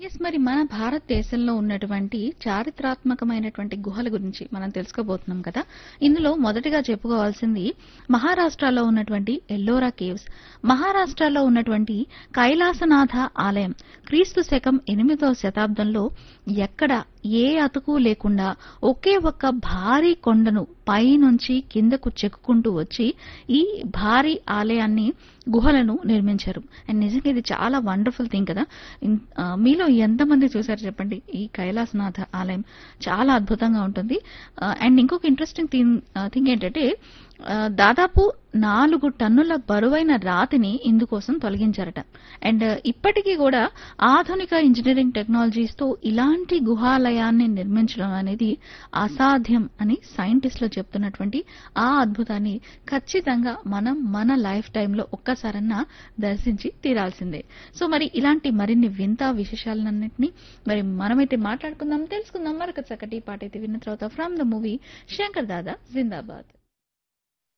yes మరి మన భారతదేశంలో ఉన్నటువంటి చారిత్రాత్మకమైనటువంటి గుహల గురించి మనం తెలుసుకోబోతున్నాం కదా ఇందులో మొదటిగా చెప్పుకోవాల్సింది మహారాష్ట్రలో ఉన్నటువంటి ఎల్లోరా కేవ్స్ మహారాష్ట్రలో ఉన్నటువంటి కైలాసనాథ ఆలయం క్రీస్తు శకం ఎనిమిదవ శతాబ్దంలో ఎక్కడ ఏ అతుకు లేకుండా ఒకే ఒక్క భారీ కొండను పైనుంచి కిందకు చెక్కుకుంటూ వచ్చి ఈ భారీ ఆలయాన్ని గుహలను నిర్మించారు అండ్ నిజంగా ఇది చాలా వండర్ఫుల్ థింగ్ కదా ఇన్- ఆ, మీలో ఎంతమంది చూసారు చెప్పండి ఈ కైలాసనాథ ఆలయం చాలా అద్భుతంగా ఉంటుంది ఆ, అండ్ ఇంకొక ఇంట్రెస్టింగ్ థింగ్ థింగ్ ఏంటంటే ఆ, దాదాపు నాలుగు టన్నుల బరువైన రాతిని ఇందుకోసం తొలగించారట అండ్ ఇప్పటికీ కూడా ఆధునిక ఇంజనీరింగ్ టెక్నాలజీస్ తో ఇలాంటి గుహాలయాన్ని నిర్మించడం అనేది అసాధ్యం అని సైంటిస్టులు చెప్తున్నటువంటి ఆ అద్భుతాన్ని ఖచ్చితంగా మనం మన లైఫ్ టైంలో ఒక్కసారన్నా దర్శించి తీరాల్సిందే సో మరి ఇలాంటి మరిన్ని వింత విశేషాలన్నింటినీ మరి మనమైతే మాట్లాడుకుందాం తెలుసుకుందాం మరొక చక్కటి పాట అయితే విన్న తర్వాత from the movie Shankar Dada Zindabad